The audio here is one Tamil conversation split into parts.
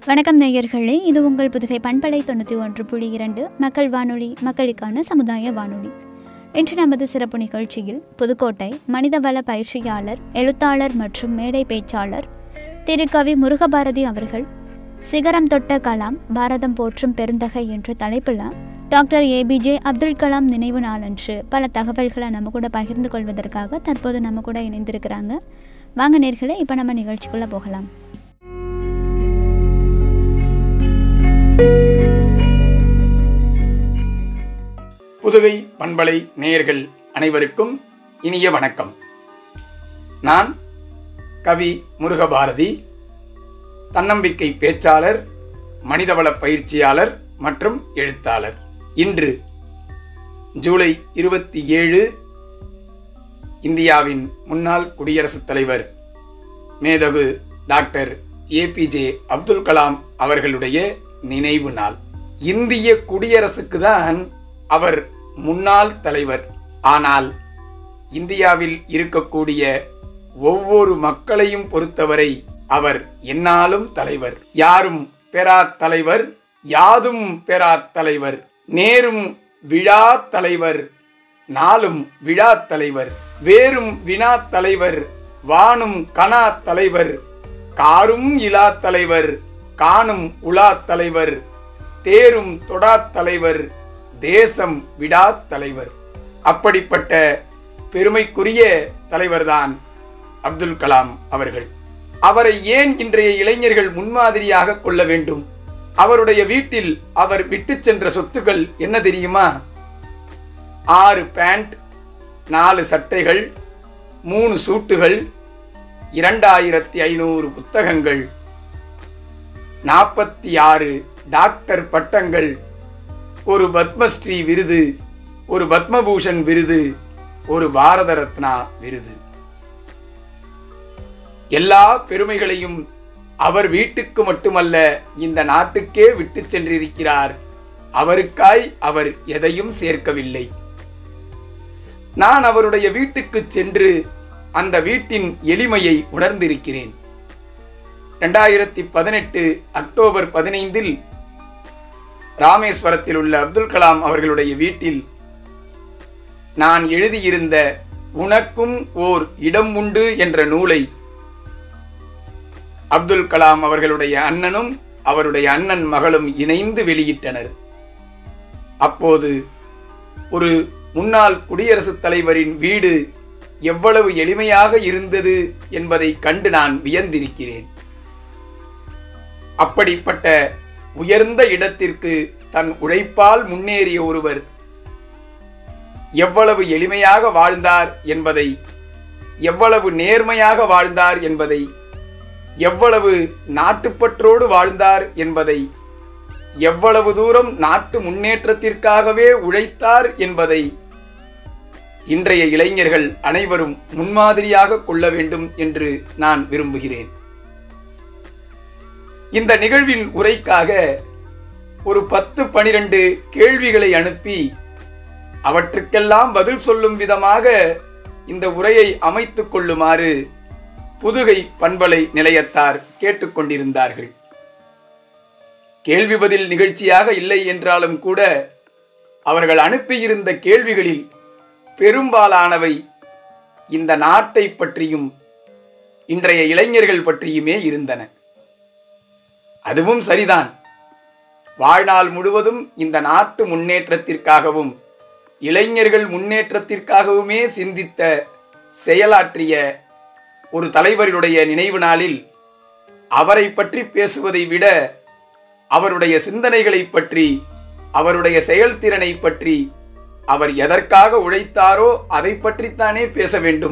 வணக்கம் நேயர்களே இது உங்கள் புதுகை பண்பலை தொண்ணூற்றி ஒன்று புள்ளி இரண்டு மக்கள் வானொலி மக்களுக்கான சமுதாய வானொலி இன்று நமது சிறப்பு நிகழ்ச்சியில் புதுக்கோட்டை மனிதவள பயிற்சியாளர் எழுத்தாளர் மற்றும் மேடை பேச்சாளர் திரு கவி முருகபாரதி அவர்கள் சிகரம் தொட்ட கலாம் பாரதம் போற்றும் பெருந்தகை என்ற தலைப்பில் டாக்டர் ஏபிஜே அப்துல் கலாம் நினைவு நாளன்று பல தகவல்களை நம்ம கூட பகிர்ந்து கொள்வதற்காக தற்போது நம்ம கூட இணைந்திருக்கிறாங்க வாங்க நேர்களே இப்போ நம்ம நிகழ்ச்சிக்குள்ளே போகலாம் புதுகை பண்பலை நேயர்கள் அனைவருக்கும் இனிய வணக்கம் நான் கவி முருகபாரதி தன்னம்பிக்கை பேச்சாளர் மனிதவள பயிற்சியாளர் மற்றும் எழுத்தாளர் இன்று ஜூலை இருபத்தி ஏழு இந்தியாவின் முன்னாள் குடியரசுத் தலைவர் மேதகு டாக்டர் ஏபிஜே அப்துல் கலாம் அவர்களுடைய நினைவு நாள் இந்திய குடியரசுக்கு தான் அவர் முன்னாள் தலைவர் ஆனால் இந்தியாவில் இருக்கக்கூடிய ஒவ்வொரு மக்களையும் பொறுத்தவரை அவர் என்னாலும் தலைவர் யாரும் பெறா தலைவர் யாதும் பெறா தலைவர் நேரும் விழா தலைவர் நாளும் விழா தலைவர் வேறும் வினா தலைவர் வானும் கனா தலைவர் காரும் இலா தலைவர் காணும் உலா தலைவர் தேரும் தொடா தலைவர் தேசம் விடா தலைவர் அப்படிப்பட்ட பெருமைக்குரிய தலைவர்தான் அப்துல் கலாம் அவர்கள் அவரை ஏன் இன்றைய இளைஞர்கள் முன்மாதிரியாக கொள்ள வேண்டும் அவருடைய வீட்டில் அவர் விட்டு சென்ற சொத்துக்கள் என்ன தெரியுமா ஆறு பேண்ட் நாலு சட்டைகள் மூணு சூட்டுகள் இரண்டாயிரத்தி ஐநூறு புத்தகங்கள் நாற்பத்தி ஆறு டாக்டர் பட்டங்கள் ஒரு பத்மஸ்ரீ விருது ஒரு பத்மபூஷன் விருது ஒரு பாரத ரத்னா விருது எல்லா பெருமைகளையும் அவர் வீட்டுக்கு மட்டுமல்ல இந்த நாட்டுக்கே விட்டு சென்றிருக்கிறார் அவருக்காய் அவர் எதையும் சேர்க்கவில்லை நான் அவருடைய வீட்டுக்கு சென்று அந்த வீட்டின் எளிமையை உணர்ந்திருக்கிறேன் இரண்டாயிரத்தி பதினெட்டு அக்டோபர் பதினைந்தில் ராமேஸ்வரத்தில் உள்ள அப்துல் கலாம் அவர்களுடைய வீட்டில் நான் எழுதியிருந்த உனக்கும் ஓர் இடம் உண்டு என்ற நூலை அப்துல் கலாம் அவர்களுடைய அண்ணனும் அவருடைய அண்ணன் மகளும் இணைந்து வெளியிட்டனர் அப்போது ஒரு முன்னாள் குடியரசுத் தலைவரின் வீடு எவ்வளவு எளிமையாக இருந்தது என்பதை கண்டு நான் வியந்திருக்கிறேன் அப்படிப்பட்ட உயர்ந்த இடத்திற்கு தன் உழைப்பால் முன்னேறிய ஒருவர் எவ்வளவு எளிமையாக வாழ்ந்தார் என்பதை எவ்வளவு நேர்மையாக வாழ்ந்தார் என்பதை எவ்வளவு நாட்டுப்பற்றோடு வாழ்ந்தார் என்பதை எவ்வளவு தூரம் நாட்டு முன்னேற்றத்திற்காகவே உழைத்தார் என்பதை இன்றைய இளைஞர்கள் அனைவரும் முன்மாதிரியாக கொள்ள வேண்டும் என்று நான் விரும்புகிறேன் இந்த நிகழ்வின் உரைக்காக ஒரு பத்து பனிரெண்டு கேள்விகளை அனுப்பி அவற்றுக்கெல்லாம் பதில் சொல்லும் விதமாக இந்த உரையை அமைத்துக் கொள்ளுமாறு புதுகை பண்பலை நிலையத்தார் கேட்டுக்கொண்டிருந்தார்கள் கேள்வி பதில் நிகழ்ச்சியாக இல்லை என்றாலும் கூட அவர்கள் அனுப்பியிருந்த கேள்விகளில் பெரும்பாலானவை இந்த நாட்டை பற்றியும் இன்றைய இளைஞர்கள் பற்றியுமே இருந்தன அதுவும் சரிதான் வாழ்நாள் முழுவதும் இந்த நாட்டு முன்னேற்றத்திற்காகவும் இளைஞர்கள் முன்னேற்றத்திற்காகவுமே சிந்தித்த செயலாற்றிய ஒரு தலைவருடைய நினைவு நாளில் அவரை பற்றி பேசுவதை விட அவருடைய சிந்தனைகளை பற்றி அவருடைய செயல்திறனை பற்றி அவர் எதற்காக உழைத்தாரோ அதை பற்றித்தானே பேச வேண்டும்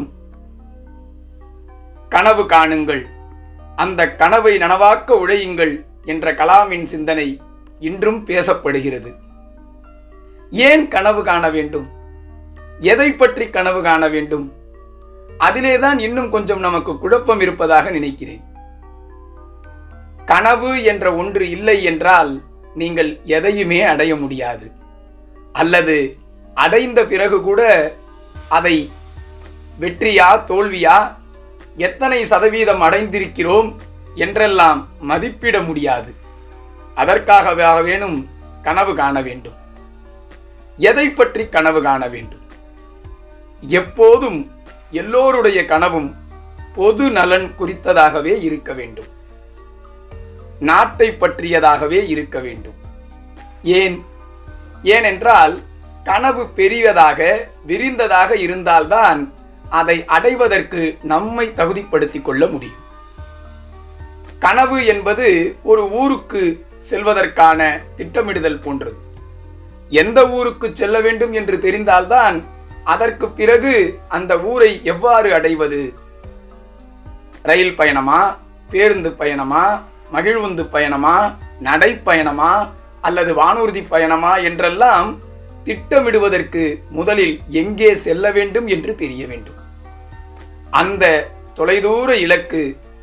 கனவு காணுங்கள் அந்த கனவை நனவாக்க உழையுங்கள் என்ற கலாமின் சிந்தனை இன்றும் பேசப்படுகிறது ஏன் கனவு காண வேண்டும் எதை பற்றி கனவு காண வேண்டும் அதிலேதான் இன்னும் கொஞ்சம் நமக்கு குழப்பம் இருப்பதாக நினைக்கிறேன் கனவு என்ற ஒன்று இல்லை என்றால் நீங்கள் எதையுமே அடைய முடியாது அல்லது அடைந்த பிறகு கூட அதை வெற்றியா தோல்வியா எத்தனை சதவீதம் அடைந்திருக்கிறோம் என்றெல்லாம் மதிப்பிட முடியாது அதற்காக வேணும் கனவு காண வேண்டும் எதை பற்றி கனவு காண வேண்டும் எப்போதும் எல்லோருடைய கனவும் பொது நலன் குறித்ததாகவே இருக்க வேண்டும் நாட்டை பற்றியதாகவே இருக்க வேண்டும் ஏன் ஏனென்றால் கனவு பெரியதாக விரிந்ததாக இருந்தால்தான் அதை அடைவதற்கு நம்மை தகுதிப்படுத்திக் கொள்ள முடியும் கனவு என்பது ஒரு ஊருக்கு செல்வதற்கான திட்டமிடுதல் போன்றது எந்த ஊருக்கு செல்ல வேண்டும் என்று தெரிந்தால்தான் அதற்கு பிறகு அந்த ஊரை எவ்வாறு அடைவது ரயில் பயணமா பேருந்து பயணமா மகிழ்வுந்து பயணமா நடைப்பயணமா அல்லது வானூர்தி பயணமா என்றெல்லாம் திட்டமிடுவதற்கு முதலில் எங்கே செல்ல வேண்டும் என்று தெரிய வேண்டும் அந்த தொலைதூர இலக்கு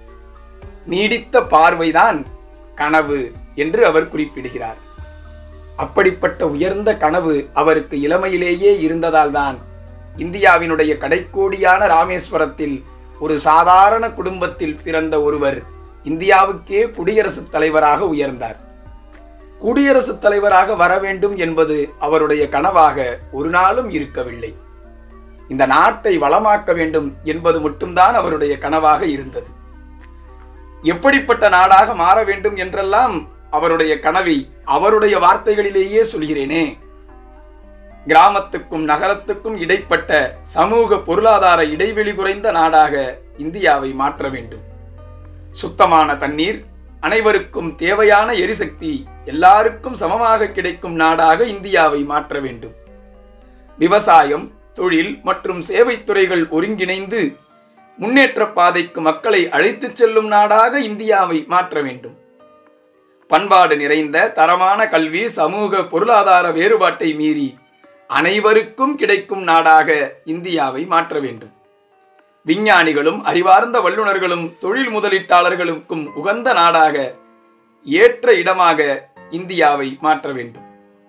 நீடித்த பார்வைதான் கனவு என்று அவர் குறிப்பிடுகிறார் அப்படிப்பட்ட உயர்ந்த கனவு அவருக்கு இளமையிலேயே இருந்ததால்தான் இந்தியாவினுடைய கடைக்கோடியான ராமேஸ்வரத்தில் ஒரு சாதாரண குடும்பத்தில் பிறந்த ஒருவர் இந்தியாவுக்கே குடியரசுத் தலைவராக உயர்ந்தார் குடியரசுத் தலைவராக வர வேண்டும் என்பது அவருடைய கனவாக ஒரு நாளும் இருக்கவில்லை இந்த நாட்டை வளமாக்க வேண்டும் என்பது மட்டும்தான் அவருடைய கனவாக இருந்தது எப்படிப்பட்ட நாடாக மாற வேண்டும் என்றெல்லாம் அவருடைய கனவை அவருடைய வார்த்தைகளிலேயே சொல்கிறேனே கிராமத்துக்கும் நகரத்துக்கும் இடைப்பட்ட சமூக பொருளாதார இடைவெளி குறைந்த நாடாக இந்தியாவை மாற்ற வேண்டும் சுத்தமான தண்ணீர் அனைவருக்கும் தேவையான எரிசக்தி எல்லாருக்கும் சமமாக கிடைக்கும் நாடாக இந்தியாவை மாற்ற வேண்டும் விவசாயம் தொழில் மற்றும் சேவைத் துறைகள் ஒருங்கிணைந்து முன்னேற்ற பாதைக்கு மக்களை அழைத்துச் செல்லும் நாடாக இந்தியாவை மாற்ற வேண்டும் பண்பாடு நிறைந்த தரமான கல்வி சமூக பொருளாதார வேறுபாட்டை மீறி அனைவருக்கும் கிடைக்கும் நாடாக இந்தியாவை மாற்ற வேண்டும் விஞ்ஞானிகளும் அறிவார்ந்த வல்லுநர்களும் தொழில் முதலீட்டாளர்களுக்கும் உகந்த நாடாக ஏற்ற இடமாக இந்தியாவை மாற்ற வேண்டும்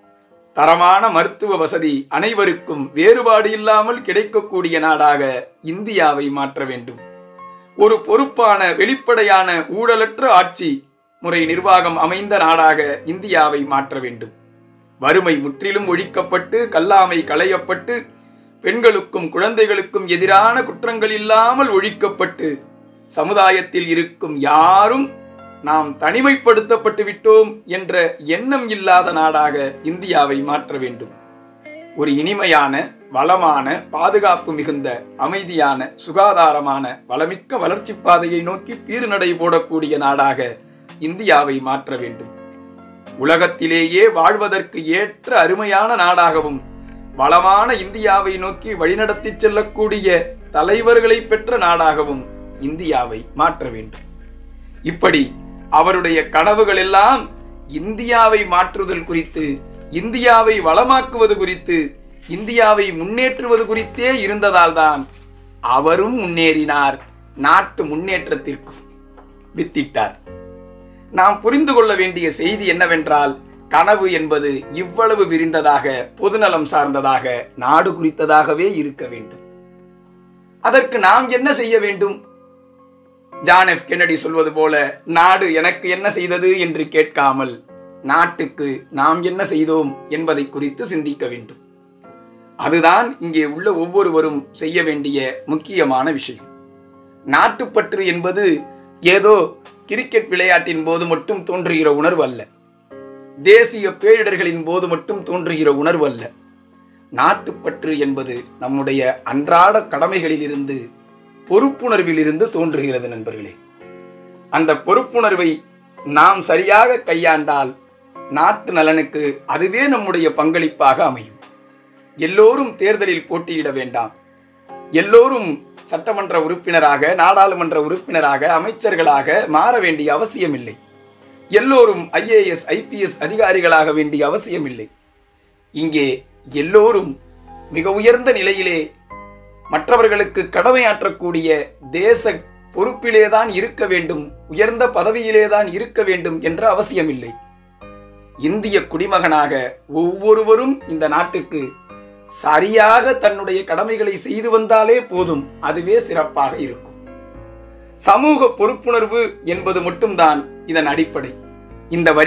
தரமான மருத்துவ வசதி அனைவருக்கும் வேறுபாடு இல்லாமல் கிடைக்கக்கூடிய நாடாக இந்தியாவை மாற்ற வேண்டும் ஒரு பொறுப்பான வெளிப்படையான ஊழலற்ற ஆட்சி முறை நிர்வாகம் அமைந்த நாடாக இந்தியாவை மாற்ற வேண்டும் வறுமை முற்றிலும் ஒழிக்கப்பட்டு கல்லாமை களையப்பட்டு பெண்களுக்கும் குழந்தைகளுக்கும் எதிரான குற்றங்கள் இல்லாமல் ஒழிக்கப்பட்டு சமுதாயத்தில் இருக்கும் யாரும் நாம் தனிமைப்படுத்தப்பட்டு விட்டோம் என்ற எண்ணம் இல்லாத நாடாக இந்தியாவை மாற்ற வேண்டும் ஒரு இனிமையான வளமான பாதுகாப்பு மிகுந்த அமைதியான சுகாதாரமான வளமிக்க வளர்ச்சி பாதையை நோக்கி பீறுநடை போடக்கூடிய நாடாக இந்தியாவை மாற்ற வேண்டும் உலகத்திலேயே வாழ்வதற்கு ஏற்ற அருமையான நாடாகவும் வளமான இந்தியாவை நோக்கி வழிநடத்தி செல்லக்கூடிய தலைவர்களை பெற்ற நாடாகவும் இந்தியாவை மாற்ற வேண்டும் இப்படி அவருடைய கனவுகள் எல்லாம் இந்தியாவை மாற்றுதல் குறித்து இந்தியாவை வளமாக்குவது குறித்து இந்தியாவை முன்னேற்றுவது குறித்தே இருந்ததால்தான் அவரும் முன்னேறினார் நாட்டு முன்னேற்றத்திற்கு வித்திட்டார் நாம் புரிந்து கொள்ள வேண்டிய செய்தி என்னவென்றால் கனவு என்பது இவ்வளவு விரிந்ததாக பொதுநலம் சார்ந்ததாக நாடு குறித்ததாகவே இருக்க வேண்டும் அதற்கு நாம் என்ன செய்ய வேண்டும் ஜான் எஃப் கென்னடி சொல்வது போல நாடு எனக்கு என்ன செய்தது என்று கேட்காமல் நாட்டுக்கு நாம் என்ன செய்தோம் என்பதை குறித்து சிந்திக்க வேண்டும் அதுதான் இங்கே உள்ள ஒவ்வொருவரும் செய்ய வேண்டிய முக்கியமான விஷயம் நாட்டுப்பற்று என்பது ஏதோ கிரிக்கெட் விளையாட்டின் போது மட்டும் தோன்றுகிற உணர்வு அல்ல தேசிய பேரிடர்களின் போது மட்டும் தோன்றுகிற உணர்வு அல்ல நாட்டுப்பற்று என்பது நம்முடைய அன்றாட கடமைகளிலிருந்து பொறுப்புணர்விலிருந்து தோன்றுகிறது நண்பர்களே அந்த பொறுப்புணர்வை நாம் சரியாக கையாண்டால் நாட்டு நலனுக்கு அதுவே நம்முடைய பங்களிப்பாக அமையும் எல்லோரும் தேர்தலில் போட்டியிட வேண்டாம் எல்லோரும் சட்டமன்ற உறுப்பினராக நாடாளுமன்ற உறுப்பினராக அமைச்சர்களாக மாற வேண்டிய அவசியமில்லை எல்லோரும் ஐஏஎஸ் ஐபிஎஸ் அதிகாரிகளாக வேண்டிய அவசியமில்லை இங்கே எல்லோரும் மிக உயர்ந்த நிலையிலே மற்றவர்களுக்கு கடமையாற்றக்கூடிய தேச பொறுப்பிலேதான் இருக்க வேண்டும் உயர்ந்த பதவியிலேதான் இருக்க வேண்டும் என்ற அவசியமில்லை இந்திய குடிமகனாக ஒவ்வொருவரும் இந்த நாட்டுக்கு சரியாக தன்னுடைய கடமைகளை செய்து வந்தாலே போதும் அதுவே சிறப்பாக இருக்கும் சமூக பொறுப்புணர்வு என்பது மட்டும்தான் இதன் அடிப்படை இந்த வரிகள்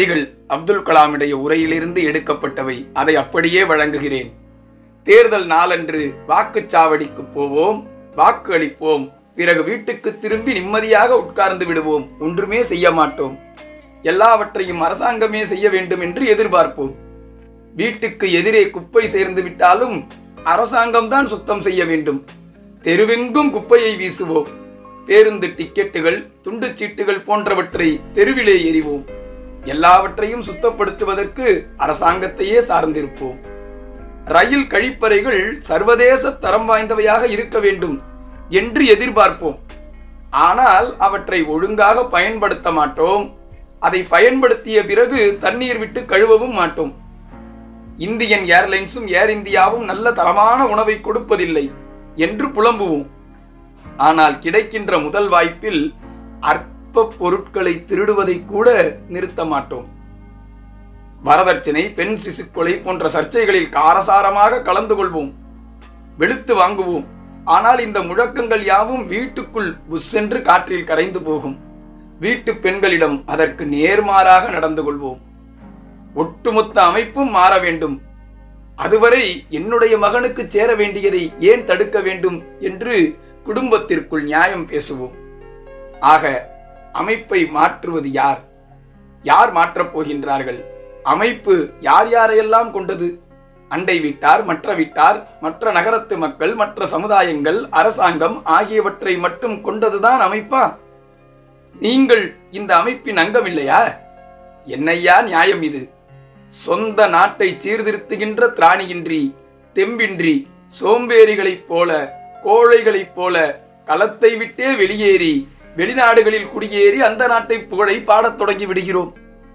அப்துல் கலாமுடைய உரையிலிருந்து எடுக்கப்பட்டவை அதை அப்படியே வழங்குகிறேன் தேர்தல் நாளன்று வாக்குச்சாவடிக்கு போவோம் வாக்கு அளிப்போம் பிறகு வீட்டுக்கு திரும்பி நிம்மதியாக உட்கார்ந்து விடுவோம் ஒன்றுமே செய்ய மாட்டோம் எல்லாவற்றையும் அரசாங்கமே செய்ய வேண்டும் என்று எதிர்பார்ப்போம் வீட்டுக்கு எதிரே குப்பை சேர்ந்து விட்டாலும் அரசாங்கம்தான் சுத்தம் செய்ய வேண்டும் தெருவெங்கும் குப்பையை வீசுவோம் பேருந்து டிக்கெட்டுகள் துண்டுச் சீட்டுகள் போன்றவற்றை தெருவிலே எறிவோம் எல்லாவற்றையும் சுத்தப்படுத்துவதற்கு அரசாங்கத்தையே சார்ந்திருப்போம் ரயில் கழிப்பறைகள் சர்வதேச தரம் வாய்ந்தவையாக இருக்க வேண்டும் என்று எதிர்பார்ப்போம் ஆனால் அவற்றை ஒழுங்காக பயன்படுத்த மாட்டோம் அதை பயன்படுத்திய பிறகு தண்ணீர் விட்டு கழுவவும் மாட்டோம் இந்தியன் ஏர்லைன்ஸும் ஏர் இந்தியாவும் நல்ல தரமான உணவை கொடுப்பதில்லை என்று புலம்புவோம் ஆனால் கிடைக்கின்ற முதல் வாய்ப்பில் அற்ப பொருட்களை திருடுவதை கூட நிறுத்த மாட்டோம் வரதட்சணை பெண் சிசுக்கொலை போன்ற சர்ச்சைகளில் காரசாரமாக கலந்து கொள்வோம் வெளுத்து வாங்குவோம் ஆனால் இந்த முழக்கங்கள் யாவும் வீட்டுக்குள் புஷ் என்று காற்றில் கரைந்து போகும் வீட்டு பெண்களிடம் அதற்கு நேர்மாறாக நடந்து கொள்வோம் ஒட்டுமொத்த அமைப்பும் மாற வேண்டும் அதுவரை என்னுடைய மகனுக்கு சேர வேண்டியதை ஏன் தடுக்க வேண்டும் என்று குடும்பத்திற்குள் நியாயம் பேசுவோம் ஆக அமைப்பை மாற்றுவது யார் யார் மாற்றப் போகின்றார்கள் அமைப்பு யார் யாரையெல்லாம் கொண்டது அண்டை வீட்டார் மற்ற வீட்டார் மற்ற நகரத்து மக்கள் மற்ற சமுதாயங்கள் அரசாங்கம் ஆகியவற்றை மட்டும் கொண்டதுதான் அமைப்பா நீங்கள் இந்த அமைப்பின் அங்கம் இல்லையா என்னையா நியாயம் இது சொந்த நாட்டை சீர்திருத்துகின்ற திராணியின்றி தெம்பின்றி சோம்பேறிகளைப் போல கோழைகளைப் போல களத்தை விட்டே வெளியேறி வெளிநாடுகளில் குடியேறி அந்த நாட்டை புகழை பாடத் தொடங்கி விடுகிறோம்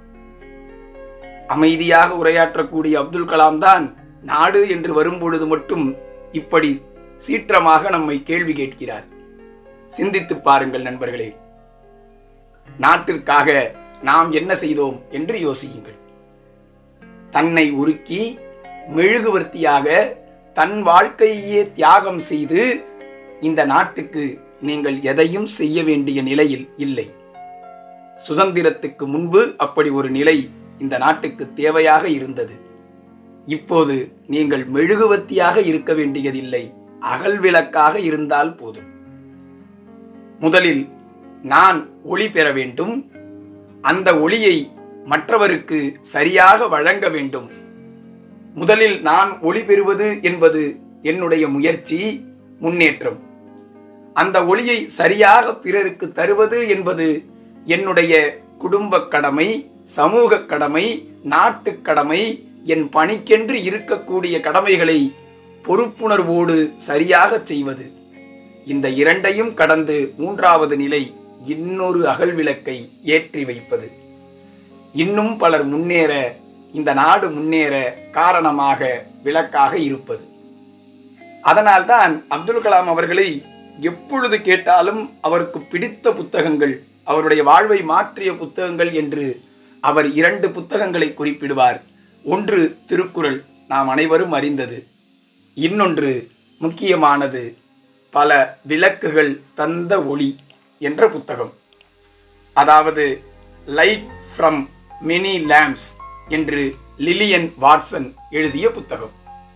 அமைதியாக உரையாற்றக்கூடிய அப்துல் கலாம் தான் நாடு என்று வரும்பொழுது மட்டும் இப்படி சீற்றமாக நம்மை கேள்வி கேட்கிறார் சிந்தித்து பாருங்கள் நண்பர்களே நாட்டிற்காக நாம் என்ன செய்தோம் என்று யோசியுங்கள் தன்னை உருக்கி மெழுகுவர்த்தியாக தன் வாழ்க்கையே தியாகம் செய்து இந்த நாட்டுக்கு நீங்கள் எதையும் செய்ய வேண்டிய நிலையில் இல்லை சுதந்திரத்துக்கு முன்பு அப்படி ஒரு நிலை இந்த நாட்டுக்கு தேவையாக இருந்தது இப்போது நீங்கள் மெழுகுவர்த்தியாக இருக்க வேண்டியதில்லை அகல் விளக்காக இருந்தால் போதும் முதலில் நான் ஒளி பெற வேண்டும் அந்த ஒளியை மற்றவருக்கு சரியாக வழங்க வேண்டும் முதலில் நான் ஒளி பெறுவது என்பது என்னுடைய முயற்சி முன்னேற்றம் அந்த ஒளியை சரியாக பிறருக்கு தருவது என்பது என்னுடைய குடும்ப கடமை சமூக கடமை நாட்டுக் கடமை என் பணிக்கென்று இருக்கக்கூடிய கடமைகளை பொறுப்புணர்வோடு சரியாக செய்வது இந்த இரண்டையும் கடந்து மூன்றாவது நிலை இன்னொரு அகல் விளக்கை ஏற்றி வைப்பது இன்னும் பலர் முன்னேற இந்த நாடு முன்னேற காரணமாக விளக்காக இருப்பது அதனால்தான் அப்துல் கலாம் அவர்களை எப்பொழுது கேட்டாலும் அவருக்கு பிடித்த புத்தகங்கள் அவருடைய வாழ்வை மாற்றிய புத்தகங்கள் என்று அவர் இரண்டு புத்தகங்களை குறிப்பிடுவார் ஒன்று திருக்குறள் நாம் அனைவரும் அறிந்தது இன்னொன்று முக்கியமானது பல விளக்குகள் தந்த ஒளி என்ற புத்தகம் அதாவது லைட் ஃப்ரம் மெனி லேம்ப்ஸ் என்று லிலியன் வாட்சன் எழுதிய புத்தகம்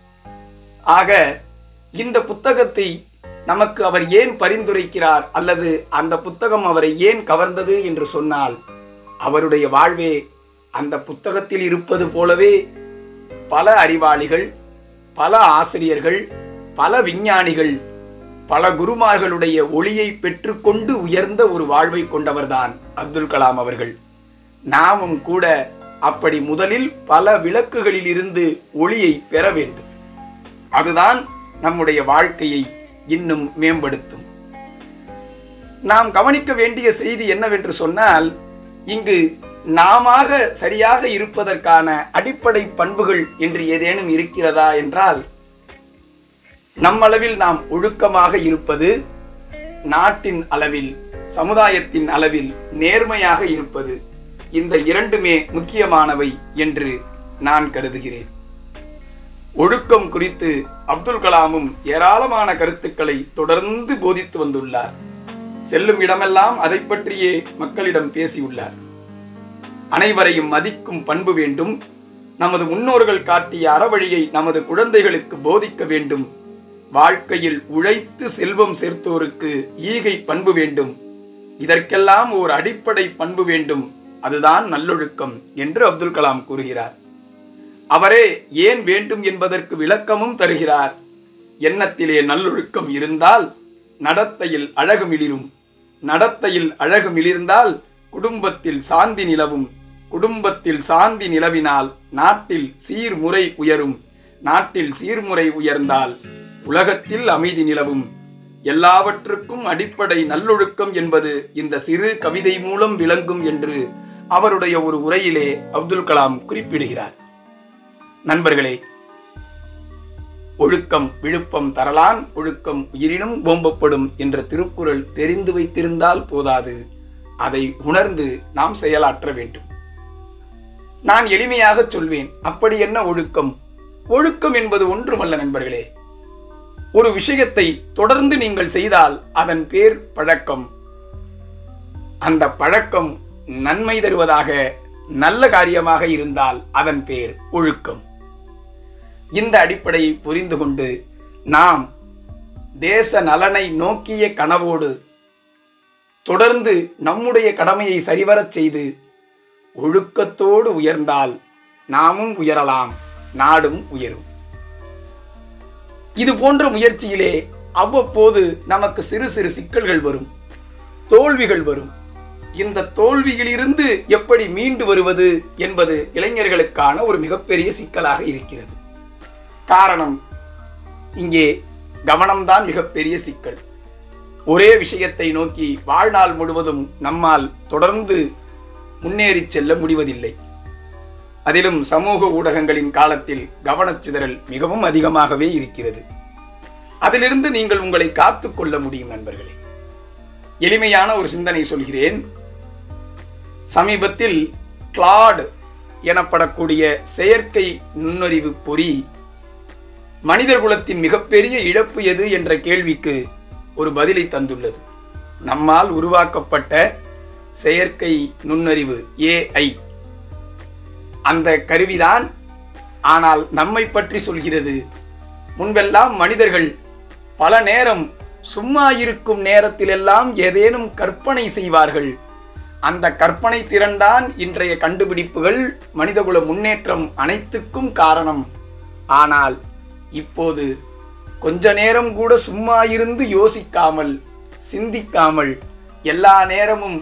ஆக இந்த புத்தகத்தை நமக்கு அவர் ஏன் பரிந்துரைக்கிறார் அல்லது அந்த புத்தகம் அவரை ஏன் கவர்ந்தது என்று சொன்னால் அவருடைய வாழ்வே அந்த புத்தகத்தில் இருப்பது போலவே பல அறிவாளிகள் பல ஆசிரியர்கள் பல விஞ்ஞானிகள் பல குருமார்களுடைய ஒளியை பெற்றுக்கொண்டு உயர்ந்த ஒரு வாழ்வை கொண்டவர்தான் அப்துல் கலாம் அவர்கள் நாமும் கூட அப்படி முதலில் பல விளக்குகளில் இருந்து ஒளியை பெற வேண்டும் அதுதான் நம்முடைய வாழ்க்கையை இன்னும் மேம்படுத்தும் நாம் கவனிக்க வேண்டிய செய்தி என்னவென்று சொன்னால் இங்கு நாமாக சரியாக இருப்பதற்கான அடிப்படை பண்புகள் என்று ஏதேனும் இருக்கிறதா என்றால் நம்மளவில் நாம் ஒழுக்கமாக இருப்பது நாட்டின் அளவில் சமுதாயத்தின் அளவில் நேர்மையாக இருப்பது இந்த இரண்டுமே முக்கியமானவை என்று நான் கருதுகிறேன் ஒழுக்கம் குறித்து அப்துல் கலாமும் ஏராளமான கருத்துக்களை தொடர்ந்து போதித்து வந்துள்ளார் செல்லும் இடமெல்லாம் அதை பற்றியே மக்களிடம் பேசியுள்ளார் அனைவரையும் மதிக்கும் பண்பு வேண்டும் நமது முன்னோர்கள் காட்டிய அறவழியை நமது குழந்தைகளுக்கு போதிக்க வேண்டும் வாழ்க்கையில் உழைத்து செல்வம் சேர்த்தோருக்கு ஈகை பண்பு வேண்டும் இதற்கெல்லாம் ஓர் அடிப்படை பண்பு வேண்டும் அதுதான் நல்லொழுக்கம் என்று அப்துல் கலாம் கூறுகிறார் அவரே ஏன் வேண்டும் என்பதற்கு விளக்கமும் தருகிறார் எண்ணத்திலே நல்லொழுக்கம் இருந்தால் நடத்தையில் அழகு மிளிரும் நடத்தையில் அழகு மிளிர்ந்தால் குடும்பத்தில் சாந்தி நிலவும் குடும்பத்தில் சாந்தி நிலவினால் நாட்டில் சீர்முறை உயரும் நாட்டில் சீர்முறை உயர்ந்தால் உலகத்தில் அமைதி நிலவும் எல்லாவற்றுக்கும் அடிப்படை நல்லொழுக்கம் என்பது இந்த சிறு கவிதை மூலம் விளங்கும் என்று அவருடைய ஒரு உரையிலே அப்துல் கலாம் குறிப்பிடுகிறார் நண்பர்களே ஒழுக்கம் விழுப்பம் தரலான் ஒழுக்கம் உயிரினும் ஓம்பப்படும் என்ற திருக்குறள் தெரிந்து வைத்திருந்தால் போதாது அதை உணர்ந்து நாம் செயலாற்ற வேண்டும் நான் எளிமையாக சொல்வேன் அப்படி என்ன ஒழுக்கம் ஒழுக்கம் என்பது ஒன்றுமல்ல நண்பர்களே ஒரு விஷயத்தை தொடர்ந்து நீங்கள் செய்தால் அதன் பேர் பழக்கம் அந்த பழக்கம் நன்மை தருவதாக நல்ல காரியமாக இருந்தால் அதன் பேர் ஒழுக்கம் இந்த அடிப்படையை புரிந்து கொண்டு நாம் தேச நலனை நோக்கிய கனவோடு தொடர்ந்து நம்முடைய கடமையை சரிவரச் செய்து ஒழுக்கத்தோடு உயர்ந்தால் நாமும் உயரலாம் நாடும் உயரும் இது போன்ற முயற்சியிலே அவ்வப்போது நமக்கு சிறு சிறு சிக்கல்கள் வரும் தோல்விகள் வரும் இந்த தோல்வியிலிருந்து எப்படி மீண்டு வருவது என்பது இளைஞர்களுக்கான ஒரு மிகப்பெரிய சிக்கலாக இருக்கிறது காரணம் இங்கே கவனம்தான் மிகப்பெரிய சிக்கல் ஒரே விஷயத்தை நோக்கி வாழ்நாள் முழுவதும் நம்மால் தொடர்ந்து முன்னேறி செல்ல முடிவதில்லை அதிலும் சமூக ஊடகங்களின் காலத்தில் கவனச்சிதறல் மிகவும் அதிகமாகவே இருக்கிறது அதிலிருந்து நீங்கள் உங்களை காத்துக் கொள்ள முடியும் நண்பர்களே எளிமையான ஒரு சிந்தனை சொல்கிறேன் சமீபத்தில் கிளாட் எனப்படக்கூடிய செயற்கை நுண்ணறிவு பொறி மனிதர் குலத்தின் மிகப்பெரிய இழப்பு எது என்ற கேள்விக்கு ஒரு பதிலை தந்துள்ளது நம்மால் உருவாக்கப்பட்ட செயற்கை நுண்ணறிவு ஏஐ அந்த கருவிதான் ஆனால் நம்மை பற்றி சொல்கிறது முன்பெல்லாம் மனிதர்கள் பல நேரம் சும்மா இருக்கும் நேரத்திலெல்லாம் ஏதேனும் கற்பனை செய்வார்கள் அந்த கற்பனை திறன்தான் இன்றைய கண்டுபிடிப்புகள் மனிதகுல முன்னேற்றம் அனைத்துக்கும் காரணம் ஆனால் இப்போது கொஞ்ச நேரம் கூட சும்மா இருந்து யோசிக்காமல் சிந்திக்காமல் எல்லா நேரமும்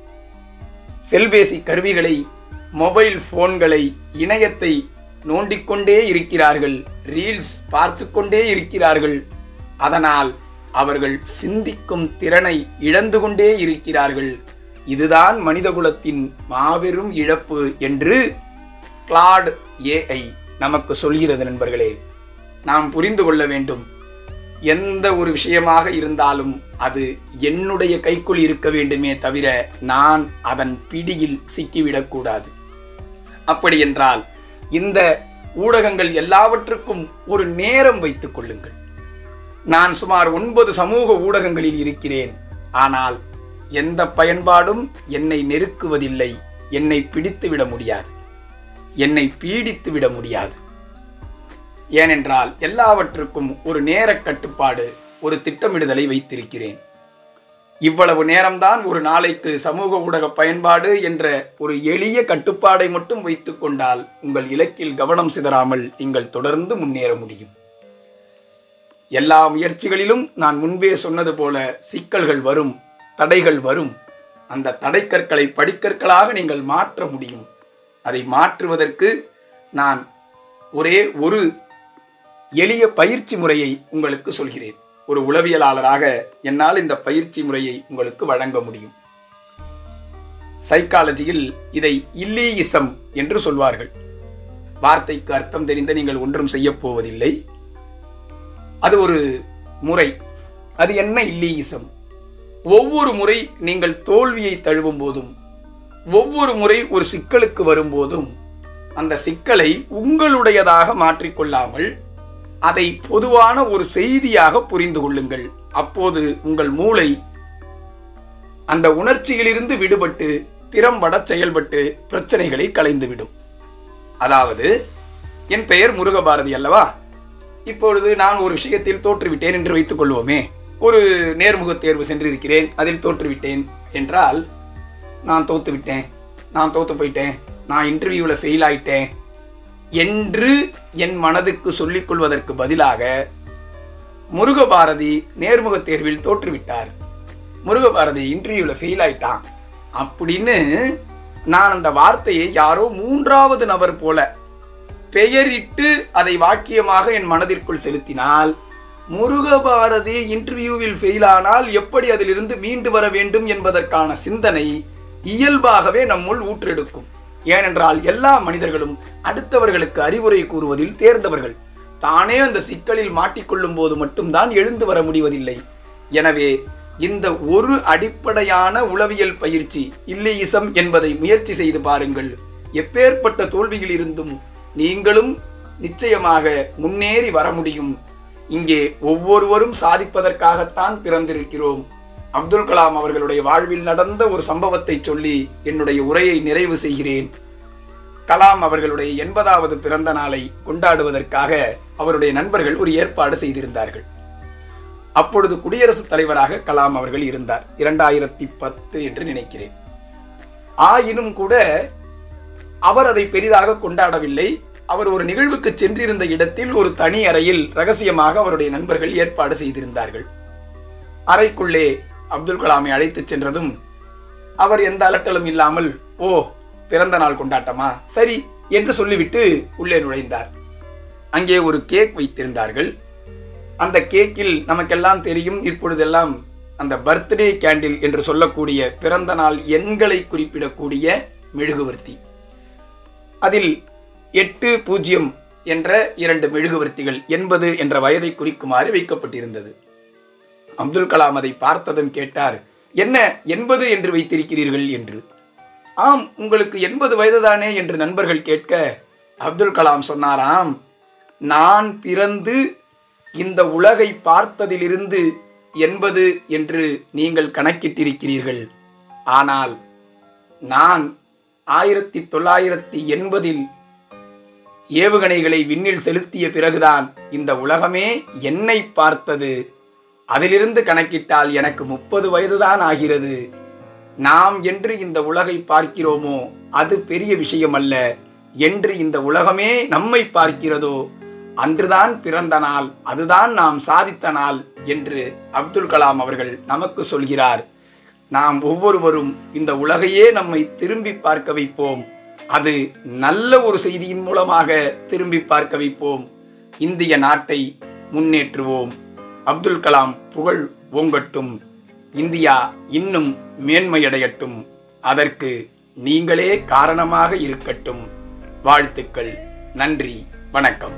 செல்பேசி கருவிகளை மொபைல் போன்களை இணையத்தை நோண்டிக்கொண்டே இருக்கிறார்கள் ரீல்ஸ் பார்த்து கொண்டே இருக்கிறார்கள் அதனால் அவர்கள் சிந்திக்கும் திறனை இழந்து கொண்டே இருக்கிறார்கள் இதுதான் மனிதகுலத்தின் மாபெரும் இழப்பு என்று கிளாட் ஏஐ நமக்கு சொல்கிறது நண்பர்களே நாம் புரிந்து கொள்ள வேண்டும் எந்த ஒரு விஷயமாக இருந்தாலும் அது என்னுடைய கைக்குள் இருக்க வேண்டுமே தவிர நான் அதன் பிடியில் சிக்கிவிடக்கூடாது அப்படி என்றால் இந்த ஊடகங்கள் எல்லாவற்றுக்கும் ஒரு நேரம் வைத்துக் கொள்ளுங்கள் நான் சுமார் ஒன்பது சமூக ஊடகங்களில் இருக்கிறேன் ஆனால் எந்த பயன்பாடும் என்னை நெருக்குவதில்லை என்னை பிடித்து விட முடியாது என்னை பீடித்து விட முடியாது ஏனென்றால் எல்லாவற்றுக்கும் ஒரு நேர கட்டுப்பாடு ஒரு திட்டமிடுதலை வைத்திருக்கிறேன் இவ்வளவு நேரம்தான் ஒரு நாளைக்கு சமூக ஊடக பயன்பாடு என்ற ஒரு எளிய கட்டுப்பாடை மட்டும் வைத்துக் கொண்டால் உங்கள் இலக்கில் கவனம் சிதறாமல் நீங்கள் தொடர்ந்து முன்னேற முடியும் எல்லா முயற்சிகளிலும் நான் முன்பே சொன்னது போல சிக்கல்கள் வரும் தடைகள் வரும் அந்த தடைக்கற்களை படிக்கற்களாக நீங்கள் மாற்ற முடியும் அதை மாற்றுவதற்கு நான் ஒரே ஒரு எளிய பயிற்சி முறையை உங்களுக்கு சொல்கிறேன் ஒரு உளவியலாளராக என்னால் இந்த பயிற்சி முறையை உங்களுக்கு வழங்க முடியும் சைக்காலஜியில் இதை இல்லீயிசம் என்று சொல்வார்கள் வார்த்தைக்கு அர்த்தம் தெரிந்த நீங்கள் ஒன்றும் செய்யப் போவதில்லை அது ஒரு முறை அது என்ன இல்லீயிசம் ஒவ்வொரு முறை நீங்கள் தோல்வியை தழுவும் போதும் ஒவ்வொரு முறை ஒரு சிக்கலுக்கு வரும்போதும் அந்த சிக்கலை உங்களுடையதாக மாற்றிக்கொள்ளாமல் அதை பொதுவான ஒரு செய்தியாக புரிந்து கொள்ளுங்கள் அப்போது உங்கள் மூளை அந்த உணர்ச்சியிலிருந்து விடுபட்டு திறம்பட செயல்பட்டு பிரச்சனைகளை களைந்துவிடும் அதாவது என் பெயர் முருகபாரதி அல்லவா இப்பொழுது நான் ஒரு விஷயத்தில் தோற்றுவிட்டேன் என்று வைத்துக் கொள்வோமே ஒரு நேர்முகத் தேர்வு சென்றிருக்கிறேன் அதில் தோற்றுவிட்டேன் என்றால் நான் தோத்து விட்டேன் நான் தோத்து போயிட்டேன் நான் இன்டர்வியூவில் ஃபெயில் ஆயிட்டேன் என்று என் மனதுக்கு சொல்லிக் கொள்வதற்கு பதிலாக முருகபாரதி நேர்முகத் தேர்வில் தோற்றுவிட்டார் முருகபாரதி இன்டர்வியூவில் ஃபெயில் ஆயிட்டான் அப்படின்னு நான் அந்த வார்த்தையை யாரோ மூன்றாவது நபர் போல பெயரிட்டு அதை வாக்கியமாக என் மனதிற்குள் செலுத்தினால் முருகபாரதி இன்டர்வியூவில் ஃபெயில் ஆனால் எப்படி அதிலிருந்து மீண்டு வர வேண்டும் என்பதற்கான சிந்தனை இயல்பாகவே நம்முள் ஊற்றெடுக்கும் ஏனென்றால் எல்லா மனிதர்களும் அடுத்தவர்களுக்கு அறிவுரை கூறுவதில் தேர்ந்தவர்கள் தானே அந்த சிக்கலில் மாட்டிக்கொள்ளும் போது மட்டும்தான் எழுந்து வர முடிவதில்லை எனவே இந்த ஒரு அடிப்படையான உளவியல் பயிற்சி இல்லியிசம் என்பதை முயற்சி செய்து பாருங்கள் எப்பேற்பட்ட தோல்வியில் இருந்தும் நீங்களும் நிச்சயமாக முன்னேறி வர முடியும் இங்கே ஒவ்வொருவரும் சாதிப்பதற்காகத்தான் பிறந்திருக்கிறோம் அப்துல் கலாம் அவர்களுடைய வாழ்வில் நடந்த ஒரு சம்பவத்தை சொல்லி என்னுடைய உரையை நிறைவு செய்கிறேன் கலாம் அவர்களுடைய எண்பதாவது பிறந்த நாளை கொண்டாடுவதற்காக அவருடைய நண்பர்கள் ஒரு ஏற்பாடு செய்திருந்தார்கள் அப்பொழுது குடியரசுத் தலைவராக கலாம் அவர்கள் இருந்தார் இரண்டாயிரத்தி பத்து என்று நினைக்கிறேன் ஆயினும் கூட அவர் அதை பெரிதாக கொண்டாடவில்லை அவர் ஒரு நிகழ்வுக்கு சென்றிருந்த இடத்தில் ஒரு தனி அறையில் ரகசியமாக அவருடைய நண்பர்கள் ஏற்பாடு செய்திருந்தார்கள் அறைக்குள்ளே அப்துல் கலாமை அழைத்துச் சென்றதும் அவர் எந்த அலட்டலும் இல்லாமல் ஓ பிறந்த நாள் கொண்டாட்டமா சரி என்று சொல்லிவிட்டு உள்ளே நுழைந்தார் அங்கே ஒரு கேக் வைத்திருந்தார்கள் அந்த கேக்கில் நமக்கெல்லாம் தெரியும் இப்பொழுதெல்லாம் அந்த பர்த்டே கேண்டில் என்று சொல்லக்கூடிய பிறந்த நாள் எண்களை குறிப்பிடக்கூடிய மெழுகுவர்த்தி அதில் எட்டு பூஜ்ஜியம் என்ற இரண்டு மெழுகுவர்த்திகள் எண்பது என்ற வயதை குறிக்குமாறு வைக்கப்பட்டிருந்தது அப்துல் கலாம் அதை பார்த்ததும் கேட்டார் என்ன எண்பது என்று வைத்திருக்கிறீர்கள் என்று ஆம் உங்களுக்கு எண்பது வயதுதானே என்று நண்பர்கள் கேட்க அப்துல் கலாம் சொன்னாராம் நான் பிறந்து இந்த உலகை பார்த்ததிலிருந்து எண்பது என்று நீங்கள் கணக்கிட்டிருக்கிறீர்கள் ஆனால் நான் ஆயிரத்தி தொள்ளாயிரத்தி எண்பதில் ஏவுகணைகளை விண்ணில் செலுத்திய பிறகுதான் இந்த உலகமே என்னை பார்த்தது அதிலிருந்து கணக்கிட்டால் எனக்கு முப்பது வயதுதான் ஆகிறது நாம் என்று இந்த உலகை பார்க்கிறோமோ அது பெரிய விஷயம் அல்ல என்று இந்த உலகமே நம்மை பார்க்கிறதோ அன்றுதான் பிறந்த நாள் அதுதான் நாம் சாதித்த நாள் என்று அப்துல் கலாம் அவர்கள் நமக்கு சொல்கிறார் நாம் ஒவ்வொருவரும் இந்த உலகையே நம்மை திரும்பி பார்க்க வைப்போம் அது நல்ல ஒரு செய்தியின் மூலமாக திரும்பி பார்க்க வைப்போம் இந்திய நாட்டை முன்னேற்றுவோம் அப்துல் கலாம் புகழ் ஓங்கட்டும் இந்தியா இன்னும் மேன்மையடையட்டும் அதற்கு நீங்களே காரணமாக இருக்கட்டும் வாழ்த்துக்கள் நன்றி வணக்கம்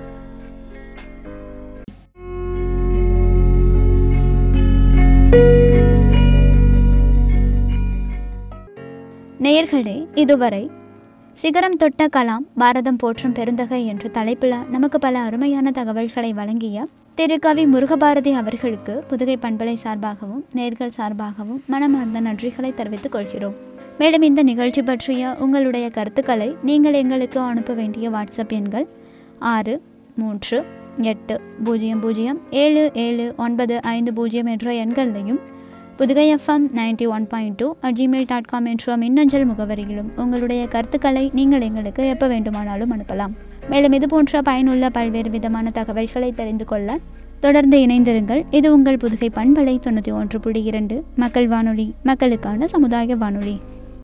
நேயர்களே இதுவரை சிகரம் தொட்ட கலாம் பாரதம் போற்றும் பெருந்தகை என்ற தலைப்பில் நமக்கு பல அருமையான தகவல்களை வழங்கிய திரு கவி முருகபாரதி அவர்களுக்கு புதுகை பண்பலை சார்பாகவும் நேர்கள் சார்பாகவும் மனமார்ந்த நன்றிகளை தெரிவித்துக் கொள்கிறோம் மேலும் இந்த நிகழ்ச்சி பற்றிய உங்களுடைய கருத்துக்களை நீங்கள் எங்களுக்கு அனுப்ப வேண்டிய வாட்ஸ்அப் எண்கள் ஆறு மூன்று எட்டு பூஜ்ஜியம் பூஜ்ஜியம் ஏழு ஏழு ஒன்பது ஐந்து பூஜ்ஜியம் என்ற எண்களையும் Puthugai F M ninety one point two at Gmail dot com என்ற மின்னஞ்சல் முகவரியிலும் உங்களுடைய கருத்துக்களை நீங்கள் எங்களுக்கு எப்போ வேண்டுமானாலும் அனுப்பலாம் மேலும் இது போன்ற பயனுள்ள பல்வேறு விதமான தகவல்களை தெரிந்து கொள்ள தொடர்ந்து இணைந்திருங்கள் இது உங்கள் புதுகை பண்பலை தொண்ணூற்றி ஒன்று புள்ளி இரண்டு மக்கள் வானொலி மக்களுக்கான சமுதாய வானொலி